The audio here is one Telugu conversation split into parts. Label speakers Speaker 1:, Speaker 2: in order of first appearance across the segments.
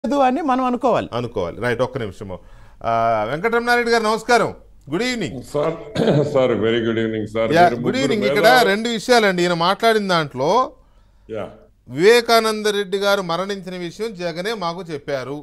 Speaker 1: లేదు అని మనం అనుకోవాలి
Speaker 2: అనుకోవాలి రైట్ ఒక్క నిమిషము ఆ, వెంకటరమణారెడ్డి గారు నమస్కారం good evening
Speaker 3: sir sir very good evening sir
Speaker 2: yeah
Speaker 3: మీరు
Speaker 2: గుడ్
Speaker 3: ముగ్గురు
Speaker 2: ఈవినింగ్
Speaker 3: మేధావులు.
Speaker 2: ఇక్కడ రెండు విషయాలండి ఈయన మాట్లాడిన దాంట్లో
Speaker 3: యా
Speaker 2: వివేకానంద రెడ్డి గారు మరణించిన విషయం జగనే మాకు చెప్పారు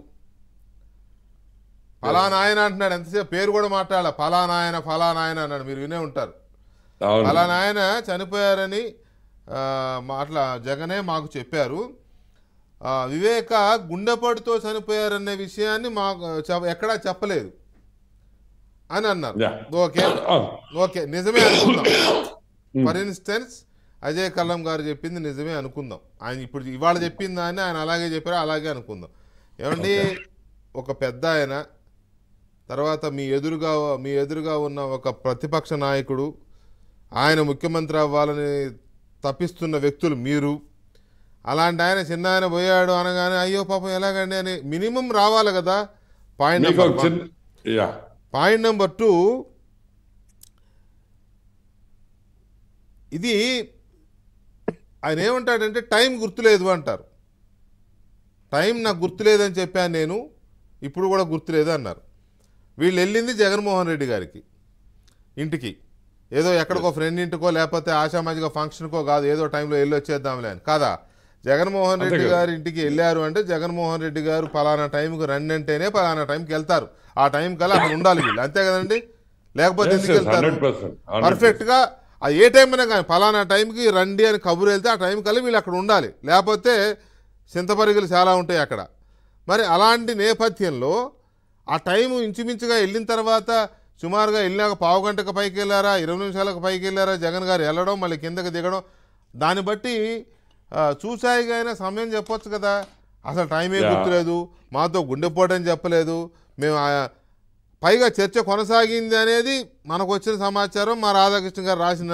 Speaker 2: ఫలానాయన అంటున్నాడు ఎంతసేపు పేరు కూడా మాట్లాడాల ఫలానాయన ఫలానాయన అన్నాడు మీరు వినే ఉంటారు
Speaker 3: అవును
Speaker 2: ఫలానాయన చనిపోయారని ఆ, మాట్లా జగనే మాకు చెప్పారు ఆ, వివేక గుండెపోటుతో చనిపోయారనే విషయాన్ని మాకు చెప్- ఎక్కడా చెప్పలేదు అని అన్నారు
Speaker 3: యా.
Speaker 2: ఓకే
Speaker 3: ఆ,
Speaker 2: ఓకే నిజమే అనుకుందాం ఫర్ ఇన్స్టెన్స్ అజయ్ కల్లం గారు చెప్పింది నిజమే అనుకుందాం ఆయన ఇప్పుడు ఇవాళ చెప్పింది దాన్ని ఆయన అలాగే చెప్పారు అలాగే అనుకుందాం ఏమండి ఒక పెద్ద ఆయన తర్వాత మీ ఎదురుగా మీ ఎదురుగా ఉన్న ఒక ప్రతిపక్ష నాయకుడు ఆయన ముఖ్యమంత్రి అవ్వాలని తప్పిస్తున్న వ్యక్తులు మీరు అలాంటి ఆయన చిన్న ఆయన పోయాడు అనగానే అయ్యో పాపం ఎలాగండి అని మినిమం రావాలి కదా పాయింట్
Speaker 3: మీకు ఒక
Speaker 2: నెంబర్ వన్.
Speaker 3: చిన్న యా
Speaker 2: పాయింట్ నెంబర్ టూ ఇది ఆయన ఏమంటాడంటే టైం గుర్తులేదు అంటారు టైం నాకు గుర్తులేదని చెప్పాను నేను ఇప్పుడు కూడా గుర్తులేదు అన్నారు వీళ్ళు వెళ్ళింది జగన్మోహన్ రెడ్డి గారికి ఇంటికి ఏదో ఎక్కడికో ఫ్రెండ్ ఇంటికో లేకపోతే ఆషామాజిక ఫంక్షన్కో కాదు ఏదో టైంలో వెళ్ళి వచ్చేద్దాంలే అని కాదా జగన్మోహన్ రెడ్డి
Speaker 3: అంతే కదా.
Speaker 2: గారి ఇంటికి వెళ్ళారు అంటే జగన్మోహన్ రెడ్డి గారు పలానా టైంకి రండి అంటేనే పలానా టైంకి వెళ్తారు ఆ టైం కల్లా అక్కడ ఉండాలి వీళ్ళు అంతే కదండి లేకపోతే ఎందుకు వెళ్తారు
Speaker 3: హండ్రెడ్ పర్సెంట్
Speaker 2: పర్ఫెక్ట్ గా ఆ ఏ టైం అయినా కానీ ఫలానా టైంకి రండి అని కబురు వెళ్తే ఆ టైం కల్లా వీళ్ళు అక్కడ ఉండాలి లేకపోతే చింతపరుగులు చాలా ఉంటాయి అక్కడ మరి అలాంటి నేపథ్యంలో ఆ టైం ఇంచుమించుగా వెళ్ళిన తర్వాత సుమారుగా వెళ్ళినాక పావు గంటకు పైకి వెళ్ళారా ఇరవై నిమిషాలకు పైకి వెళ్ళారా జగన్ గారు వెళ్ళడం మళ్ళీ కిందకి దిగడం దాన్ని బట్టి ఆ, చూసాయిగా అయినా సమయం చెప్పొచ్చు కదా అసలు టైం ఏం
Speaker 3: యా.
Speaker 2: గుర్తులేదు మాతో గుండెపోటని చెప్పలేదు మేము ఆ- పైగా చర్చ కొనసాగింది అనేది మనకు వచ్చిన సమాచారం మా రాధాకృష్ణ గారు రాసిన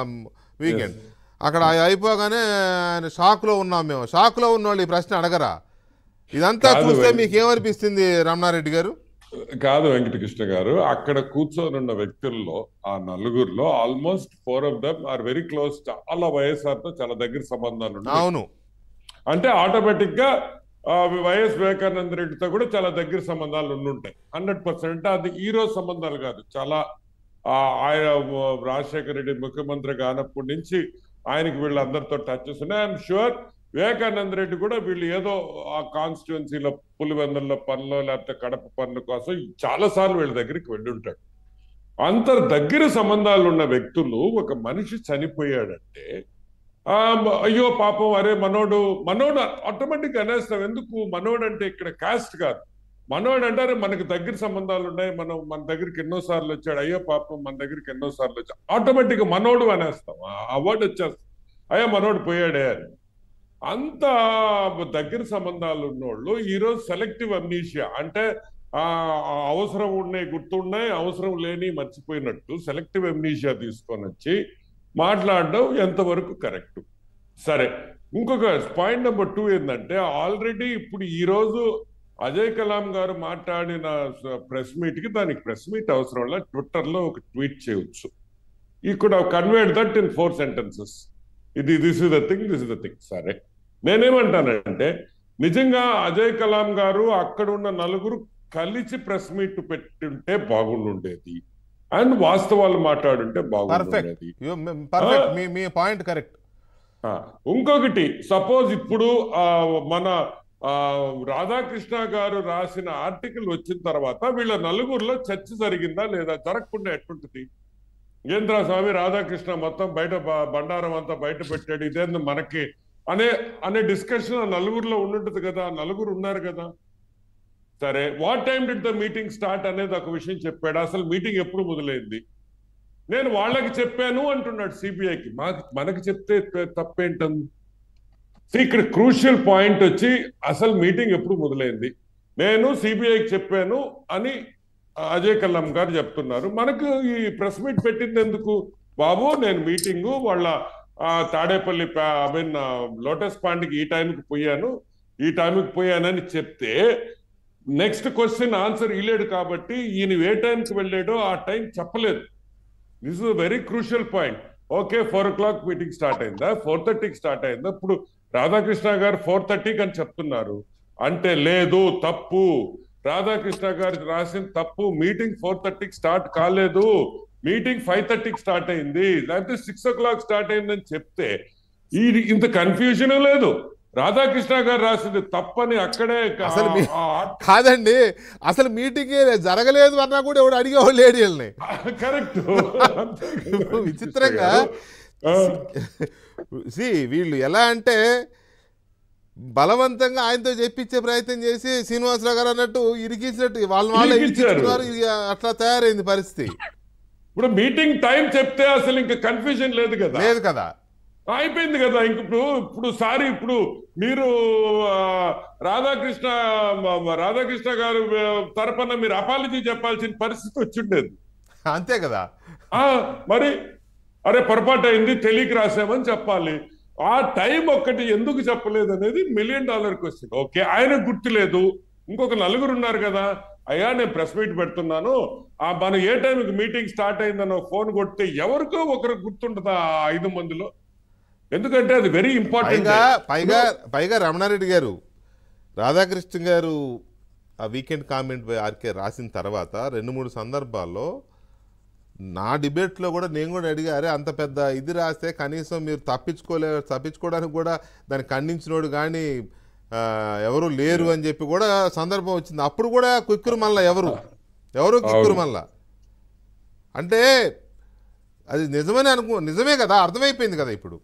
Speaker 2: వీకెండ్ అక్కడ అయి- అయిపోగానే ఆయన షాక్లో ఉన్నాం మేము షాక్లో ఉన్న వాళ్ళు ఈ ప్రశ్న అడగరా ఇదంతా
Speaker 3: కాదు
Speaker 2: చూస్తే
Speaker 3: వెంకట్.
Speaker 2: మీకు ఏమనిపిస్తుంది రమణారెడ్డి గారు
Speaker 3: కాదు వెంకటకృష్ణ గారు అక్కడ కూర్చొని ఉన్న వ్యక్తుల్లో ఆ నలుగురిలో almost four of them are very close చాలా వైఎస్ఆర్ తో చాలా దగ్గర సంబంధాలు ఉన్నాయి
Speaker 2: అవును
Speaker 3: అంటే ఆటోమేటిక్ గా ఆ, వైఎస్ వివేకానంద రెడ్డితో కూడా చాలా దగ్గర సంబంధాలు ఉండుంటాయి హండ్రెడ్ పర్సెంట్ అది ఈ రోజు సంబంధాలు కాదు చాలా ఆ, ఆయన ఆ, రాజశేఖర రెడ్డి ముఖ్యమంత్రి కానప్పటి నుంచి ఆయనకి వీళ్ళందరితో టచెస్ ఉన్నాయి ఐఎమ్ షూర్ వివేకానంద రెడ్డి కూడా వీళ్ళు ఏదో ఆ కాన్స్టిట్యున్సీలో పులివెందుల్లో పనులు లేకపోతే కడప పనుల కోసం చాలా సార్లు వీళ్ళ దగ్గరికి వెళ్ళి ఉంటాడు అంత దగ్గర సంబంధాలు ఉన్న వ్యక్తులు ఒక మనిషి చనిపోయాడంటే ఆ మ- అయ్యో పాపం అరే మనోడు మనోడు ఆటోమేటిక్ అనేస్తాం ఎందుకు మనోడు అంటే ఇక్కడ కాస్ట్ కాదు మనోడు అంటారు మనకి దగ్గర సంబంధాలు ఉన్నాయి మనం మన దగ్గరికి ఎన్నో సార్లు వచ్చాడు అయ్యో పాపం మన దగ్గరికి ఎన్నో సార్లు వచ్చాడు ఆటోమేటిక్ మనోడు అనేస్తాం ఆ వర్డ్ వచ్చేస్తాం అయ్యో మనోడు పోయాడే అని అంత దగ్గర సంబంధాలు ఉన్నోళ్ళు ఈరోజు సెలెక్టివ్ అమ్నీషియా అంటే ఆ ఆ అవసరం ఉన్నాయి గుర్తున్నాయి అవసరం లేని మర్చిపోయినట్టు సెలెక్టివ్ అమ్నీషియా తీసుకొని వచ్చి మాట్లాడడం ఎంతవరకు కరెక్ట్ సరే ఇంకొక పాయింట్ నెంబర్ టూ ఏంటంటే ఆల్రెడీ ఇప్పుడు ఈ రోజు అజయ్ కలాం గారు మాట్లాడిన ప్రెస్ మీట్ కి దానికి ప్రెస్ మీట్ అవసరం లేదు ట్విట్టర్ లో ఒక ట్వీట్ చేయొచ్చు ఈ could conveyed that in four sentences ఇది this is the thing this is the thing సరే నేనేమంటానంటే నిజంగా అజయ్ కలాం గారు అక్కడ ఉన్న నలుగురు కలిసి ప్రెస్ మీట్ పెట్టుంటే బాగుండుండేది అండ్ వాస్తవాలు మాట్లాడుంటే
Speaker 2: పర్ఫెక్ట్
Speaker 3: బాగుండేది
Speaker 2: పర్ఫెక్ట్ మీ మీ పాయింట్ కరెక్ట్
Speaker 3: ఆ, ఇంకొకటి సపోజ్ ఇప్పుడు ఆ, మన ఆ, రాధాకృష్ణ గారు రాసిన ఆర్టికల్ వచ్చిన తర్వాత వీళ్ళ నలుగురిలో చర్చ జరిగిందా లేదా జరగకుండా ఎట్టుంటది ఏంద్రా స్వామి రాధాకృష్ణ మొత్తం బయట బ- బండారం అంతా బయట పెట్టాడు ఇదేంది మనకి అనే అనే డిస్కషన్ ఆ నలుగురిలో ఉండుంటది కదా ఆ నలుగురు ఉన్నారు కదా సరే what time did the meeting start అనేది ఒక విషయం చెప్పాడు అసలు మీటింగ్ ఎప్పుడు మొదలైంది నేను వాళ్ళకి చెప్పాను అంటున్నాడు సిబిఐకి మాకు మనకి చెప్తే త- తప్పేంటుంది See, ఇక్కడ క్రూషియల్ పాయింట్ వచ్చి అసలు మీటింగ్ ఎప్పుడు మొదలైంది నేను సిబిఐకి చెప్పాను అని అజయ్ కల్లం గారు చెప్తున్నారు మనకు ఈ ప్రెస్ మీట్ పెట్టింది ఎందుకు బాబు నేను మీటింగు వాళ్ళ ఆ, తాడేపల్లి ఐ మీన్ లోటస్ పాండ్కి ఈ టైంకి పోయాను ఈ టైంకి పోయానని చెప్తే నెక్స్ట్ క్వశ్చన్ ఆన్సర్ ఇలేడు కాబట్టి ఈయన ఏ టైంకి వెళ్ళాడో ఆ టైం చెప్పలేదు this is very crucial point okay four o'clock meeting start అయిందా ఫోర్ థర్టీకి స్టార్ట్ అయిందా ఇప్పుడు రాధాకృష్ణ గారు ఫోర్ థర్టీకి అని చెప్తున్నారు అంటే లేదు తప్పు రాధాకృష్ణ గారు రాసిన తప్పు మీటింగ్ ఫోర్ థర్టీకి స్టార్ట్ కాలేదు మీటింగ్ ఫైవ్ థర్టీకి స్టార్ట్ అయింది లేకపోతే సిక్స్ ఓ క్లాక్ స్టార్ట్ అయిందని చెప్తే ఈ ఇంత కన్ఫ్యూజన్ లేదు రాధాకృష్ణ గారు రాసింది తప్పని అక్కడే ఆ-
Speaker 2: అసలు మీ-
Speaker 3: ఆ-
Speaker 2: కాదండి అసలు మీటింగ్ జరగలేదు అన్నా కూడా ఎవడు అడిగేవాళ్ళు లేడు వీళ్ళని
Speaker 3: కరెక్ట్
Speaker 2: విచిత్రంగా సి వీళ్ళు ఎలా అంటే బలవంతంగా ఆయనతో చెప్పించే ప్రయత్నం చేసి శ్రీనివాసరావు గారు అన్నట్టు ఇరికించినట్టు వాళ్ళ వాళ్ళ
Speaker 3: ఇరికించారు.
Speaker 2: ఇరికించుకున్నారు ఇక అట్లా తయారైంది పరిస్థితి
Speaker 3: ఇప్పుడు మీటింగ్ టైం చెప్తే అసలు ఇంకా కన్ఫ్యూజన్ లేదు కదా
Speaker 2: లేదు కదా
Speaker 3: అయిపోయింది కదా ఇంక ఇప్పుడు ఇప్పుడు సారీ ఇప్పుడు మీరు ఆ, రాధాకృష్ణ మ- మ- రాధాకృష్ణ గారు ఆ, తరపున మీరు అపాలజీ చెప్పాల్సిన పరిస్థితి వచ్చిండేది
Speaker 2: అంతే కదా
Speaker 3: ఆ, మరి అరే పొరపాటు అయింది తెలియక రాసామని చెప్పాలి ఆ టైం ఒక్కటి ఎందుకు చెప్పలేదు అనేది మిలియన్ డాలర్ క్వశ్చన్ ఓకే ఆయన గుర్తులేదు ఇంకొక నలుగురు ఉన్నారు కదా అయ్యా నేను ప్రెస్ మీట్ పెడుతున్నాను ఆ మనం ఏ టైంకి మీటింగ్ స్టార్ట్ అయిందనో ఫోన్ కొడితే ఎవరికో ఒకరు గుర్తుంటుందా ఆ ఐదు మందిలో ఎందుకంటే అది వెరీ ఇంపార్టెంట్
Speaker 2: పైగా పైగా పైగా రమణారెడ్డి గారు రాధాకృష్ణ గారు ఆ వీకెండ్ కామెంట్ బై ఆర్కే రాసిన తర్వాత రెండు మూడు సందర్భాల్లో నా డిబేట్లో కూడా నేను కూడా అడిగా అరే అంత పెద్ద ఇది రాస్తే కనీసం మీరు తప్పించుకోలే తప్పించుకోవడానికి కూడా దాన్ని ఖండించినోడు కానీ ఆ, ఎవరు లేరు అని చెప్పి కూడా సందర్భం వచ్చింది అప్పుడు కూడా కుక్కురు మళ్ళా ఎవరు ఎవరు కిక్కురు మళ్ళా అంటే అది నిజమని అనుకో నిజమే కదా అర్థమైపోయింది కదా ఇప్పుడు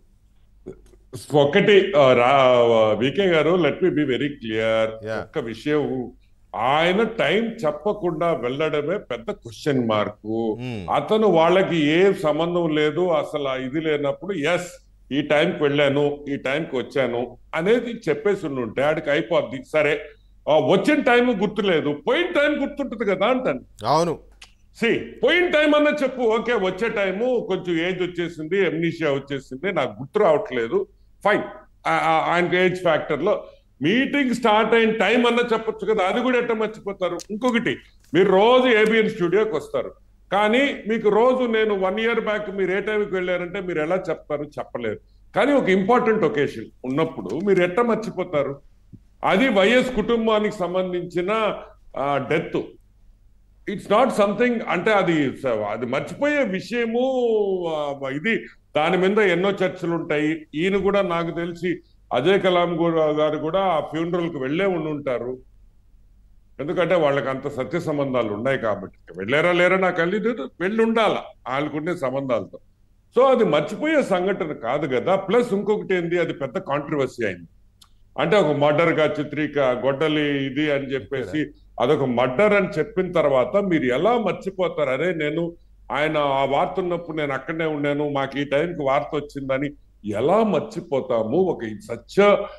Speaker 3: ఒకటి ఆ, రా వికే గారు let me be very clear
Speaker 2: Yeah.
Speaker 3: ఒక్క విషయం ఆయన టైం చెప్పకుండా వెళ్ళడమే పెద్ద క్వశ్చన్ మార్కు
Speaker 2: మ్మ్.
Speaker 3: అతను వాళ్ళకి ఏ సంబంధం లేదు అసలు ఆ ఇది లేనప్పుడు ఎస్ ఈ టైంకి వెళ్ళాను ఈ టైంకి వచ్చాను అనేది చెప్పేసి ఉంటే ఆడికి అయిపోద్ది సరే ఆ, వచ్చిన టైం గుర్తులేదు పోయిన టైం గుర్తుంటుంది కదా అంటాను
Speaker 2: అవును
Speaker 3: సి పోయిన టైం అన్న చెప్పు ఓకే వచ్చే టైము కొంచెం ఏజ్ వచ్చేసింది ఎమ్నీషియా వచ్చేసింది నాకు గుర్తు రావట్లేదు ఫైన్ ఆయనకి ఏజ్ ఫ్యాక్టర్ లో మీటింగ్ స్టార్ట్ అయిన టైం అన్న చెప్పొచ్చు కదా అది కూడా ఎట్ట మర్చిపోతారు ఇంకొకటి మీరు రోజు ఏబిఎన్ స్టూడియోకి వస్తారు కానీ మీకు రోజు నేను వన్ ఇయర్ బ్యాక్ మీరు ఏ టైంకి వెళ్ళారంటే మీరు ఎలా చెప్తారు చెప్పలేరు కానీ ఒక ఇంపార్టెంట్ ఒకేషన్ ఉన్నప్పుడు మీరు ఎట్ట మర్చిపోతారు అది వైఎస్ కుటుంబానికి సంబంధించిన డెత్ ఇట్స్ నాట్ సంథింగ్ అంటే అది అది మర్చిపోయే విషయము ఆ, ఇది దాని మీద ఎన్నో చర్చలు ఉంటాయి ఈయన కూడా నాకు తెలిసి అజయ్ కలాం గు- గారు కూడా ఆ funeral కి వెళ్ళే ఉండి ఉంటారు ఎందుకంటే వాళ్ళకి అంత సత్య సంబంధాలు ఉన్నాయి కాబట్టి వెళ్ళారా లేరా నాకు తెలియదు వెళ్ళి ఉండాల వాళ్ళకుండే సంబంధాలతో సో అది మర్చిపోయే సంఘటన కాదు కదా ప్లస్ ఇంకొకటి ఏంది అది పెద్ద కాంట్రవర్సీ అయింది అంటే ఒక మర్డర్ గా చిత్రీక గొడ్డలి ఇది అని చెప్పేసి అదొక మర్డర్ అని చెప్పిన తర్వాత మీరు ఎలా మర్చిపోతారు అరే నేను ఆయన ఆ వార్త ఉన్నప్పుడు నేను అక్కడనే ఉన్నాను మాకు ఈ టైంకి వార్త వచ్చిందని ఎలా మర్చిపోతాము ఒక సచ్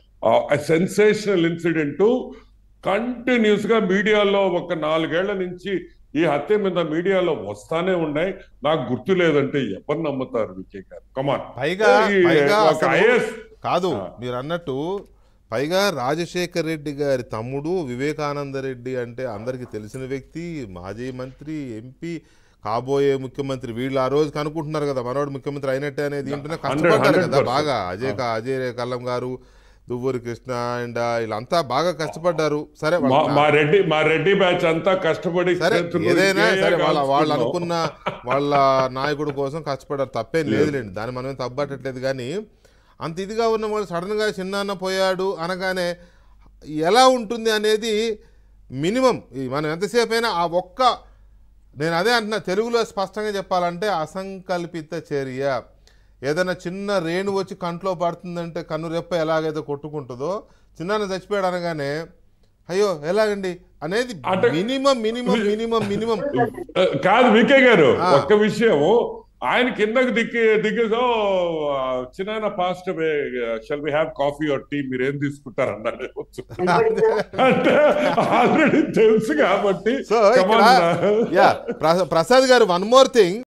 Speaker 3: సెన్సేషనల్ ఇన్సిడెంట్ కంటిన్యూస్ గా మీడియాలో ఒక నాలుగేళ్ల నుంచి ఈ హత్య మీద మీడియాలో వస్తానే ఉన్నాయి నాకు గుర్తు లేదంటే ఎవరు నమ్ముతారు విజయ్ గారు కమాన్
Speaker 2: పైగా పైగా
Speaker 3: ఒక
Speaker 2: అసలు-
Speaker 3: ఐఎస్
Speaker 2: కాదు
Speaker 3: ఆ.
Speaker 2: మీరు అన్నట్టు పైగా రాజశేఖర్ రెడ్డి గారి తమ్ముడు వివేకానంద రెడ్డి అంటే అందరికీ తెలిసిన వ్యక్తి మాజీ మంత్రి ఎంపీ కాబోయే ముఖ్యమంత్రి వీళ్ళు ఆ రోజుకి అనుకుంటున్నారు కదా మనోడు ముఖ్యమంత్రి అయినట్టే అనేది ఏంటనే కష్టపడ్డారు కదా
Speaker 3: 100%.
Speaker 2: బాగా అజయ్ క- అజయ్ కల్లం గారు దువ్వూరి కృష్ణ అండ్ వీళ్ళంతా బాగా కష్టపడ్డారు సరే
Speaker 3: మా
Speaker 2: వాళ్ళ-
Speaker 3: మా రెడ్డి మా రెడ్డి బ్యాచ్ అంతా కష్టపడి
Speaker 2: సరే
Speaker 3: చేతులు
Speaker 2: ఏదైనా
Speaker 3: ఇదే
Speaker 2: సరే వాళ్ళ వాళ్ళు
Speaker 3: కాల్చుకున్నాం.
Speaker 2: అనుకున్న వాళ్ళ నాయకుడు కోసం కష్టపడారు తప్పేం లేదులేండి దాన్ని మనం ఏం తప్పట్టట్లేదు కానీ అంత ఇదిగా ఉన్న వాళ్ళు సడన్గా చిన్నాన్న పోయాడు అనగానే ఎలా ఉంటుంది అనేది మినిమం ఈ మనం ఎంతసేపు అయినా ఆ ఒక్క నేను అదే అంటున్నా తెలుగులో స్పష్టంగా చెప్పాలంటే అసంకల్పిత చర్య ఏదైనా చిన్న రేణు వచ్చి కంట్లో పడుతుందంటే కన్ను రెప్ప ఎలాగైతే కొట్టుకుంటుందో చిన్నాన్న చచ్చిపోయాడు అనగానే అయ్యో ఎలాగండి అనేది
Speaker 3: అంటే-
Speaker 2: మినిమం మినిమం మినిమం మినిమం
Speaker 3: ఆ, కాదు వికే గారు
Speaker 2: ఆ.
Speaker 3: ఒక్క విషయం ఆయన కిందకి దిక్కి దిగ్గో చిన్న పాస్ట్ షెల్ we have coffee or tea మీరు ఏం తీసుకుంటారు అన్నాడు అంటే ఆల్రెడీ తెలుసు కాబట్టి
Speaker 2: సో
Speaker 3: come
Speaker 2: ఇక్కడ
Speaker 3: on.
Speaker 2: యా ప్రసాద్ గారు వన్ మోర్ థింగ్